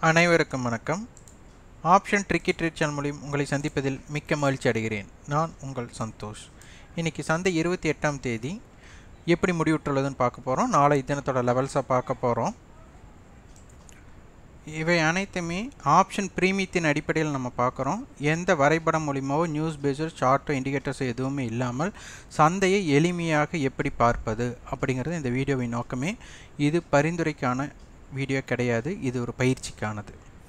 அனைவருக்கும் வணக்கம் option tricky trade channel மூலியம் உங்களை சந்திப்பதில் மிக்க மகிழ்ச்சி அடைகிறேன் நான் உங்கள் சந்தோஷ் இன்னைக்கு சந்தை இருபத்தி எட்டாம் தேதி எப்படி முடிவுற்றுள்ளதுன்னு பார்க்க போகிறோம் நாளை தினத்தோட லெவல்ஸை பார்க்க போகிறோம் இவை அனைத்துமே ஆப்ஷன் பிரீமியத்தின் அடிப்படையில் நம்ம பார்க்குறோம் எந்த வரைபடம் மூலியமாவோ நியூஸ் பேஸர் சார்ட்டோ இண்டிகேட்டர்ஸ் எதுவுமே இல்லாமல் சந்தையை எளிமையாக எப்படி பார்ப்பது அப்படிங்கிறது இந்த வீடியோவின் நோக்கமே இது பரிந்துரைக்கான வீடியோ கிடையாது இது ஒரு பயிற்சிக்கானது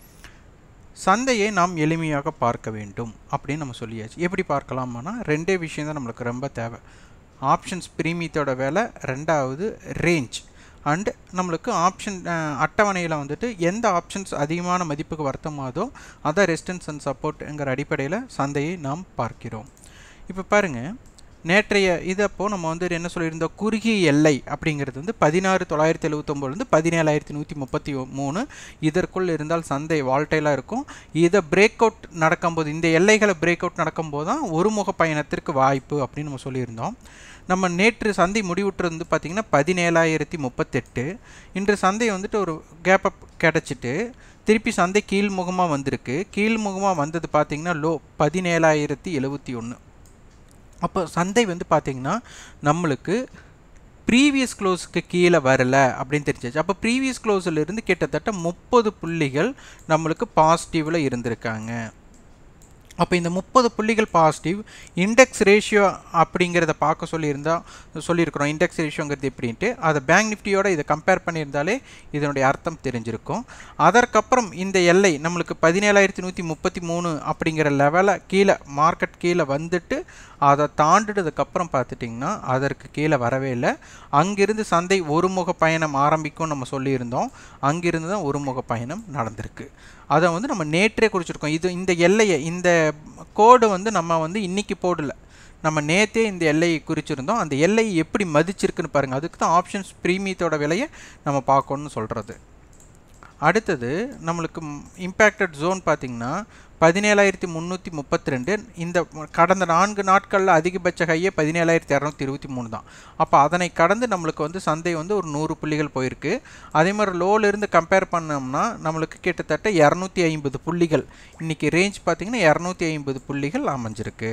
சந்தையை நாம் எளிமையாக பார்க்க வேண்டும் அப்படின்னு நம்ம சொல்லியாச்சு எப்படி பார்க்கலாமானா ரெண்டே விஷயம் தான் நம்மளுக்கு ரொம்ப தேவை ஆப்ஷன்ஸ் பிரீமியத்தோட வேலை ரெண்டாவது ரேஞ்ச் அண்ட் நம்மளுக்கு ஆப்ஷன் அட்டவணையில் வந்துட்டு எந்த ஆப்ஷன்ஸ் அதிகமான மதிப்புக்கு வருத்தமாதோ அதான் ரெசிஸ்டன்ஸ் அண்ட் சப்போர்ட்டுங்கிற அடிப்படையில் சந்தையை நாம் பார்க்கிறோம் இப்போ பாருங்கள் நேற்றைய இது அப்போது நம்ம வந்து என்ன சொல்லியிருந்தோம் குறுகிய எல்லை அப்படிங்கிறது வந்து பதினாறு தொள்ளாயிரத்தி எழுபத்தொம்போதுலேருந்து பதினேழாயிரத்தி நூற்றி முப்பத்தி மூணு இதற்குள் இருந்தால் சந்தை வால்டைலாக இருக்கும் இதை பிரேக் அவுட் நடக்கும்போது இந்த எல்லைகளை பிரேக் அவுட் நடக்கும்போது தான் ஒருமுக பயணத்திற்கு வாய்ப்பு அப்படின்னு நம்ம சொல்லியிருந்தோம் நம்ம நேற்று சந்தை முடிவுற்றது வந்து பார்த்திங்கன்னா பதினேழாயிரத்தி முப்பத்தெட்டு இன்று சந்தை வந்துட்டு ஒரு கேப் அப் கிடச்சிட்டு திருப்பி சந்தை கீழ்முகமாக வந்திருக்கு கீழ்முகமாக வந்தது பார்த்திங்கன்னா லோ பதினேழாயிரத்தி எழுபத்தி ஒன்று அப்போ சந்தை வந்து பார்த்திங்கன்னா நம்மளுக்கு ப்ரீவியஸ் க்ளோஸுக்கு கீழே வரல அப்படின்னு தெரிஞ்சாச்சு அப்போ ப்ரீவியஸ் க்ளோஸில் இருந்து கிட்டத்தட்ட முப்பது புள்ளிகள் நம்மளுக்கு பாசிட்டிவில் இருந்திருக்காங்க அப்போ இந்த முப்பது புள்ளிகள் பாசிட்டிவ் இண்டெக்ஸ் ரேஷியோ அப்படிங்கிறத பார்க்க சொல்லியிருந்தால் சொல்லியிருக்கிறோம் இண்டெக்ஸ் ரேஷியோங்கிறது எப்படின்ட்டு அதை பேங்க் நிஃப்டியோட இதை கம்பேர் பண்ணியிருந்தாலே இதனுடைய அர்த்தம் தெரிஞ்சிருக்கும் அதற்கப்புறம் இந்த எல்லை நம்மளுக்கு பதினேழாயிரத்தி நூற்றி முப்பத்தி மூணு அப்படிங்கிற லெவலை கீழே மார்க்கெட் கீழே வந்துட்டு அதை தாண்டினதுக்கப்புறம் பார்த்துட்டிங்கன்னா அதற்கு கீழே வரவே இல்லை அங்கிருந்து சந்தை ஒருமுக பயணம் ஆரம்பிக்கும் நம்ம சொல்லியிருந்தோம் அங்கிருந்து தான் ஒருமுக பயணம் நடந்திருக்கு அதை வந்து நம்ம நேற்றே குறிச்சிருக்கோம் இது இந்த எல்லையை இந்த கோடு வந்து நம்ம வந்து இன்றைக்கி போடல நம்ம நேற்றே இந்த எல்லையை குறிச்சிருந்தோம் அந்த எல்லையை எப்படி மதிச்சிருக்குன்னு பாருங்கள் அதுக்கு தான் ஆப்ஷன்ஸ் ப்ரீமியத்தோட விலையை நம்ம பார்க்கணும்னு சொல்கிறது அடுத்தது நம்மளுக்கு இம்பேக்டட் ஜோன் பார்த்திங்கன்னா பதினேழாயிரத்தி முந்நூற்றி முப்பத்தி ரெண்டு இந்த கடந்த நான்கு நாட்களில் அதிகபட்ச கையே பதினேழாயிரத்தி இரநூத்தி இருபத்தி மூணு தான் அப்போ அதனை கடந்து நம்மளுக்கு வந்து சந்தை வந்து ஒரு நூறு புள்ளிகள் போயிருக்கு அதே மாதிரி லோலேருந்து கம்பேர் பண்ணோம்னா நம்மளுக்கு கிட்டத்தட்ட இரநூத்தி ஐம்பது புள்ளிகள் இன்றைக்கி ரேஞ்ச் பார்த்திங்கன்னா இரநூத்தி ஐம்பது புள்ளிகள் அமைஞ்சிருக்கு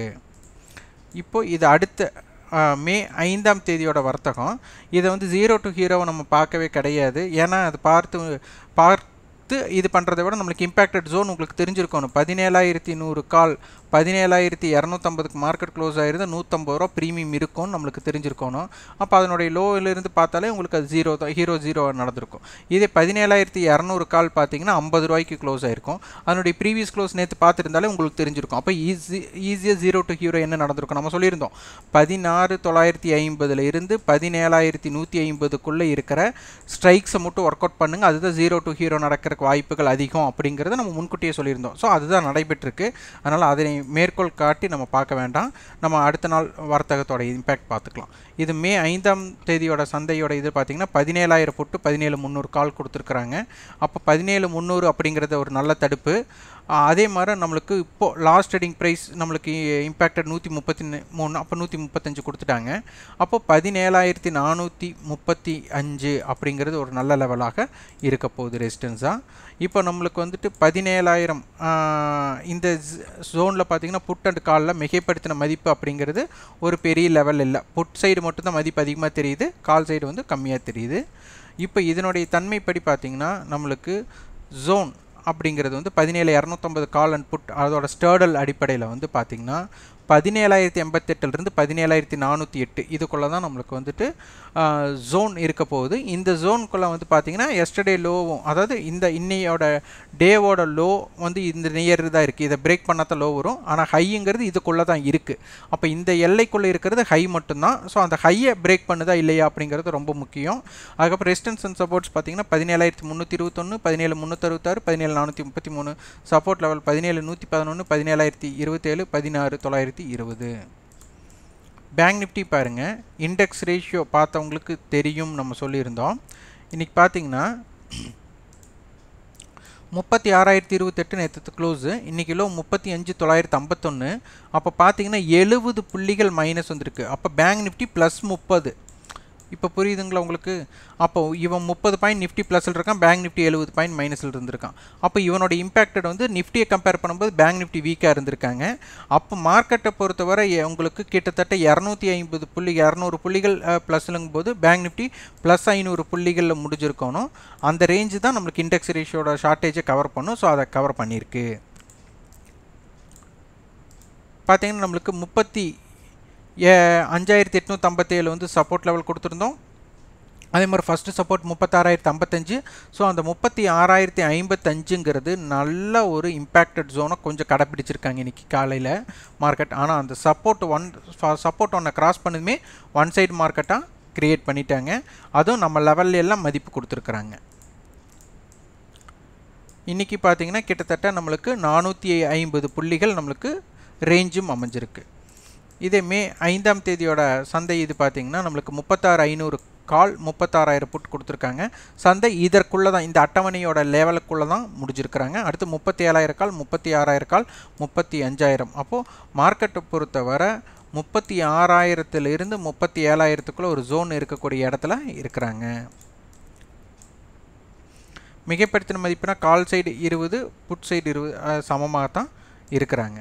இப்போது இது அடுத்த மே ஐந்தாம் தேதியோட வர்த்தகம் இதை வந்து ஜீரோ டு ஹீரோவை நம்ம பார்க்கவே கிடையாது ஏன்னா அது பார்த்து பார்த்து இது பண்ணுறதை விட நம்மளுக்கு இம்பேக்டட் ஜோன் உங்களுக்கு தெரிஞ்சிருக்கணும் பதினேழாயிரத்தி நூறு கால் பதினேழாயிரத்தி இரநூத்தம்பதுக்கு மார்க்கெட் க்ளோஸ் ஆகிருந்து நூற்றம்பது ரூபா ப்ரீமியம் இருக்கும்னு நம்மளுக்கு தெரிஞ்சிருக்கணும் அப்போ அதனுடைய லோவிலிருந்து பார்த்தாலே உங்களுக்கு அது ஜீரோ தான் ஹீரோ ஜீரோ நடந்திருக்கும் இதே பதினேழாயிரத்தி இரநூறு கால் பார்த்தீங்கன்னா ஐம்பது ரூபாய்க்கு க்ளோஸ் ஆகிருக்கும் அதனுடைய ப்ரீவியஸ் க்ளோஸ் நேற்று பார்த்துருந்தாலே உங்களுக்கு தெரிஞ்சிருக்கும் அப்போ ஈஸி ஈஸியாக ஜீரோ டு ஹீரோ என்ன நடந்திருக்கும் நம்ம சொல்லியிருந்தோம் பதினாறு தொள்ளாயிரத்தி ஐம்பதில் இருந்து பதினேழாயிரத்தி நூற்றி ஐம்பதுக்குள்ளே இருக்கிற ஸ்ட்ரைக்ஸை மட்டும் ஒர்க் அவுட் பண்ணுங்கள் அதுதான் ஜீரோ டு ஹீரோ நடக்கிறதுக்கு வாய்ப்புகள் அதிகம் அப்படிங்கிறத நம்ம முன்கூட்டியே சொல்லியிருந்தோம் ஸோ அதுதான் நடைபெற்றிருக்கு அதனால் அதனை மேற்கோள் காட்டி நம்ம பார்க்க வேண்டாம் நம்ம அடுத்த நாள் வர்த்தகத்தோட இம்பேக்ட் பார்த்துக்கலாம் இது மே ஐந்தாம் தேதியோட சந்தையோட இது பார்த்திங்கன்னா பதினேழாயிரம் புட்டு பதினேழு முந்நூறு கால் கொடுத்துருக்குறாங்க அப்போ பதினேழு முந்நூறு அப்படிங்கிறத ஒரு நல்ல தடுப்பு அதே மாதிரி நம்மளுக்கு இப்போது லாஸ்ட் ட்ரேடிங் ப்ரைஸ் நம்மளுக்கு இம்பேக்டட் நூற்றி முப்பத்தி மூணு அப்போ நூற்றி முப்பத்தஞ்சு கொடுத்துட்டாங்க அப்போ பதினேழாயிரத்தி நானூற்றி முப்பத்தி அஞ்சு அப்படிங்கிறது ஒரு நல்ல லெவலாக இருக்க போகுது ரெசிஸ்டன்ஸாக இப்போ நம்மளுக்கு வந்துட்டு பதினேழாயிரம் இந்த ஜோனில் பார்த்திங்கன்னா புட் அண்ட் காலில் மிகைப்படுத்தின மதிப்பு அப்படிங்கிறது ஒரு பெரிய லெவல் இல்லை புட் சைடு மட்டும்தான் மதிப்பு அதிகமாக தெரியுது கால் சைடு வந்து கம்மியாக தெரியுது இப்போ இதனுடைய தன்மைப்படி பார்த்திங்கன்னா நம்மளுக்கு ஜோன் அப்படிங்கிறது வந்து பதினேழு இரநூத்தம்பது கால் அண்ட் புட் அதோட ஸ்டர்டல் அடிப்படையில் வந்து பார்த்திங்கன்னா பதினேழாயிரத்தி எண்பத்தெட்டுலேருந்து பதினேழாயிரத்தி நானூற்றி எட்டு இதுக்குள்ளே தான் நம்மளுக்கு வந்துட்டு ஜோன் இருக்க போகுது இந்த ஜோனுக்குள்ளே வந்து பார்த்திங்கன்னா எஸ்டர்டே லோவும் அதாவது இந்த இன்னையோட டேவோட லோ வந்து இந்த நியர் தான் இருக்குது இதை பிரேக் பண்ணாத லோ வரும் ஆனால் ஹைங்கிறது இதுக்குள்ளே தான் இருக்குது அப்போ இந்த எல்லைக்குள்ளே இருக்கிறது ஹை மட்டும்தான் ஸோ அந்த ஹையை பிரேக் பண்ணுதா இல்லையா அப்படிங்கிறது ரொம்ப முக்கியம் அதுக்கப்புறம் ரெசிஸ்டன்ஸ் அண்ட் சப்போர்ட்ஸ் பார்த்திங்கன்னா பதினேழாயிரத்தி முந்நூற்றி இருபத்தொன்று பதினேழு முந்நூற்றறுபத்தாறு பதினேழு நானூற்றி முப்பத்தி மூணு சப்போர்ட் லெவல் பதினேழு நூற்றி பதினொன்று பதினேழாயிரத்தி இருபத்தேழு பதினாறு தொள்ளாயிரத்தி இருபது பேங்க் நிஃப்டி பாருங்கள் இண்டெக்ஸ் ரேஷியோ பார்த்தவங்களுக்கு தெரியும் நம்ம சொல்லியிருந்தோம் இன்றைக்கி பார்த்தீங்கன்னா முப்பத்தி ஆறாயிரத்தி இருபத்தெட்டு நேற்று க்ளோஸு இன்றைக்கி லோ முப்பத்தி அஞ்சு தொள்ளாயிரத்து ஐம்பத்தொன்று அப்போ பார்த்தீங்கன்னா எழுபது புள்ளிகள் மைனஸ் வந்திருக்கு அப்போ பேங்க் நிஃப்டி ப்ளஸ் முப்பது இப்போ புரியுதுங்களா உங்களுக்கு அப்போ இவன் முப்பது பாயிண்ட் நிஃப்டி ப்ளஸில் இருக்கான் பேங்க் நிஃப்டி எழுபது பாயிண்ட் மைனஸில் இருந்திருக்கான் அப்போ இவனோட இம்பேக்டட் வந்து நிஃப்டியை கம்பேர் பண்ணும்போது பேங்க் நிஃப்டி வீக்காக இருந்திருக்காங்க அப்போ மார்க்கெட்டை பொறுத்தவரை எ- உங்களுக்கு கிட்டத்தட்ட இரநூத்தி ஐம்பது புள்ளி இரநூறு புள்ளிகள் ப்ளஸ்லுங்கும் போது பேங்க் நிஃப்டி ப்ளஸ் ஐநூறு புள்ளிகளில் முடிஞ்சிருக்கணும் அந்த ரேஞ்சு தான் நம்மளுக்கு இண்டெக்ஸ் ரேஷியோட ஷார்ட்டேஜை கவர் பண்ணும் ஸோ அதை கவர் பண்ணியிருக்கு பார்த்தீங்கன்னா நம்மளுக்கு முப்பத்தி ஏ- அஞ்சாயிரத்தி எட்நூற்றம்பத்தேழு வந்து சப்போர்ட் லெவல் கொடுத்துருந்தோம் அதே மாதிரி ஃபஸ்ட்டு சப்போர்ட் முப்பத்தாறாயிரத்தி ஐம்பத்தஞ்சு ஸோ அந்த முப்பத்தி ஆறாயிரத்தி ஐம்பத்தஞ்சுங்கிறது நல்ல ஒரு இம்பேக்டட் ஜோனை கொஞ்சம் கடைப்பிடிச்சிருக்காங்க இன்றைக்கி காலையில் மார்க்கெட் ஆனால் அந்த சப்போர்ட் ஒன் சப்போர்ட் ஒன்றை கிராஸ் பண்ணதுமே ஒன் சைடு மார்க்கெட்டாக க்ரியேட் பண்ணிட்டாங்க அதுவும் நம்ம லெவல்ல எல்லாம் மதிப்பு கொடுத்துருக்குறாங்க இன்றைக்கி பார்த்தீங்கன்னா கிட்டத்தட்ட நம்மளுக்கு நானூற்றி ஐம்பது புள்ளிகள் நம்மளுக்கு ரேஞ்சும் அமைஞ்சிருக்கு இதே மே ஐந்தாம் தேதியோட சந்தை இது பார்த்தீங்கன்னா நம்மளுக்கு முப்பத்தாறு ஐநூறு கால் முப்பத்தாறாயிரம் புட் கொடுத்துருக்காங்க சந்தை இதற்குள்ளே தான் இந்த அட்டவணையோட லெவலுக்குள்ளே தான் முடிஞ்சிருக்கிறாங்க அடுத்து முப்பத்தி ஏழாயிரம் கால் முப்பத்தி ஆறாயிரம் கால் முப்பத்தி அஞ்சாயிரம் அப்போது மார்க்கெட்டை பொறுத்தவரை முப்பத்தி ஆறாயிரத்துலேருந்து முப்பத்தி ஏழாயிரத்துக்குள்ளே ஒரு ஜோன் இருக்கக்கூடிய இடத்துல இருக்கிறாங்க மிகைப்படுத்தின மதிப்புனா கால் சைடு இருபது புட் சைடு இருபது சமமாக தான் இருக்கிறாங்க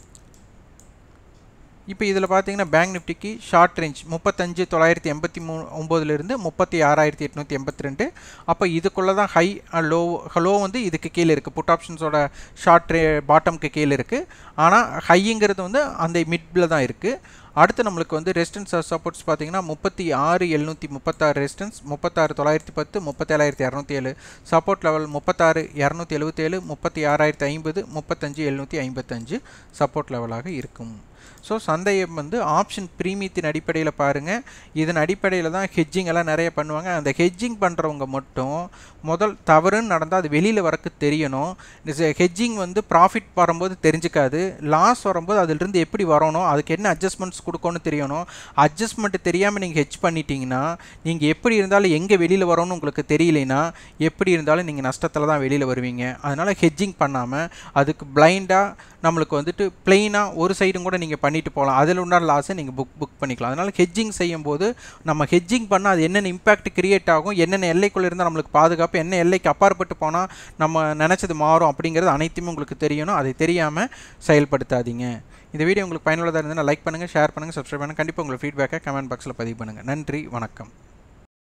இப்போ இதில் பார்த்தீங்கன்னா பேங்க் நிஃப்டிக்கு ஷார்ட் ரேஞ்ச் முப்பத்தஞ்சு தொள்ளாயிரத்தி எண்பத்தி மூணு ஒம்போதுலேருந்து முப்பத்தி ஆறாயிரத்தி எட்நூற்றி எண்பத்தி ரெண்டு அப்போ இதுக்குள்ளே தான் ஹை லோ லோ வந்து இதுக்கு கீழே இருக்குது புட் ஆப்ஷன்ஸோட ஷார்ட் ரே பாட்டம்க்கு கீழே இருக்குது ஆனால் ஹைங்கிறது வந்து அந்த மிட்ல தான் இருக்குது அடுத்து நம்மளுக்கு வந்து ரெசிஸ்டன்ஸ் சப்போர்ட்ஸ் பார்த்தீங்கன்னா முப்பத்தி ஆறு எழுநூற்றி முப்பத்தாறு ரெசிஸ்டன்ஸ் முப்பத்தாறு தொள்ளாயிரத்தி பத்து முப்பத்தேழாயிரத்தி இரநூத்தி ஏழு சப்போர்ட் லெவல் முப்பத்தாறு இரநூத்தி எழுபத்தேழு முப்பத்தி ஆறாயிரத்தி ஐம்பது முப்பத்தஞ்சு எழுநூற்றி ஐம்பத்தஞ்சு சப்போர்ட் லெவலாக இருக்கும் ஸோ சந்தையை வந்து ஆப்ஷன் ப்ரீமியத்தின் அடிப்படையில் பாருங்கள் இதன் அடிப்படையில் தான் ஹெட்ஜிங் எல்லாம் நிறைய பண்ணுவாங்க அந்த ஹெட்ஜிங் பண்ணுறவங்க மட்டும் முதல் தவறுன்னு நடந்தால் அது வெளியில் வரக்கு தெரியணும் ஹெட்ஜிங் வந்து ப்ராஃபிட் வரும்போது தெரிஞ்சுக்காது லாஸ் வரும்போது அதிலிருந்து எப்படி வரணும் அதுக்கு என்ன அட்ஜஸ்ட்மெண்ட்ஸ் கொடுக்கணும்னு தெரியணும் அட்ஜஸ்ட்மெண்ட் தெரியாமல் நீங்கள் ஹெட்ஜ் பண்ணிட்டீங்கன்னா நீங்கள் எப்படி இருந்தாலும் எங்கே வெளியில் வரணும்னு உங்களுக்கு தெரியலைன்னா எப்படி இருந்தாலும் நீங்கள் நஷ்டத்தில் தான் வெளியில் வருவீங்க அதனால் ஹெட்ஜிங் பண்ணாமல் அதுக்கு பிளைண்டாக நம்மளுக்கு வந்துட்டு பிளெயினாக ஒரு சைடும் கூட நீங்கள் பண்ணிட்டு போகலாம் அதில் உண்டான லாஸை நீங்கள் புக் புக் பண்ணிக்கலாம் அதனால் ஹெட்ஜிங் செய்யும்போது நம்ம ஹெட்ஜிங் பண்ணால் அது என்னென்ன இம்பாக்ட் கிரியேட் ஆகும் என்னென்ன எல்லைக்குள்ளே இருந்தால் நம்மளுக்கு பாதுகாப்பு என்ன எல்லைக்கு அப்பாற்பட்டு போனால் நம்ம நினச்சது மாறும் அப்படிங்கிறது அனைத்துமே உங்களுக்கு தெரியணும் அதை தெரியாமல் செயல்படுத்தாதீங்க இந்த வீடியோ உங்களுக்கு பயனுள்ளதாக இருந்தால் லைக் பண்ணுங்கள் ஷேர் பண்ணுங்கள் சப்ஸ்கிரைப் பண்ணுங்கள் கண்டிப்பாக உங்கள் ஃபீட்பேக்கை கமெண்ட் பாக்ஸில் பதிவு பண்ணுங்கள் நன்றி வணக்கம்